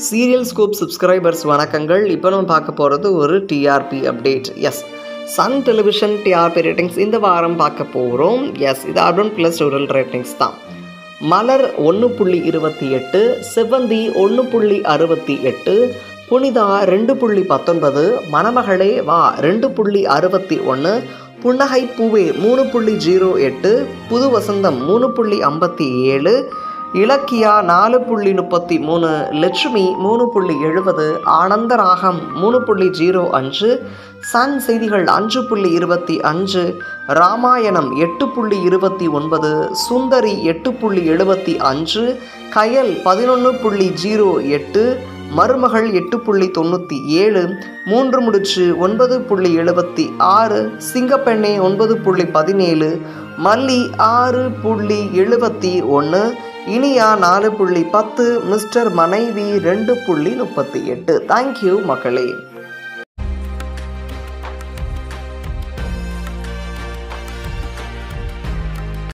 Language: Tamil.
சீரியல் ஸ்கோப் சப்ஸ்கிரைபர்ஸ் வணக்கங்கள் இப்போ நம்ம பார்க்க போகிறது ஒரு TRP update yes Sun television TRP ratings இந்த வாரம் பார்க்க போகிறோம் எஸ் இது அர்பன் ப்ளஸ் ரூரல் ரேட்டிங்ஸ் தான் மலர் ஒன்று புள்ளி இருபத்தி எட்டு செவ்வந்தி ஒன்று புள்ளி அறுபத்தி எட்டு புனிதா ரெண்டு புள்ளி பத்தொன்பது மணமகளே வா ரெண்டு புள்ளி அறுபத்தி ஒன்று புன்னகை பூவே மூணு புள்ளி ஜீரோ எட்டு புது வசந்தம் மூணு புள்ளி ஐம்பத்தி ஏழு இலக்கியா நாலு புள்ளி முப்பத்தி மூணு லட்சுமி மூணு புள்ளி எழுபது ஆனந்த ராகம் மூணு புள்ளி ஜீரோ அஞ்சு சன் செய்திகள் அஞ்சு புள்ளி இருபத்தி அஞ்சு ராமாயணம் எட்டு புள்ளி இருபத்தி ஒன்பது சுந்தரி எட்டு புள்ளி எழுபத்தி அஞ்சு கயல் பதினொன்று புள்ளி ஜீரோ எட்டு மருமகள் எட்டு புள்ளி தொண்ணூற்றி ஏழு மூன்று முடிச்சு ஒன்பது புள்ளி எழுபத்தி ஆறு சிங்கப்பெண்ணே ஒன்பது புள்ளி பதினேழு மல்லி ஆறு புள்ளி எழுபத்தி ஒன்று இனியா நாலு புள்ளி பத்து மிஸ்டர் மனைவி ரெண்டு புள்ளி முப்பத்தி எட்டு தேங்க்யூ மக்களே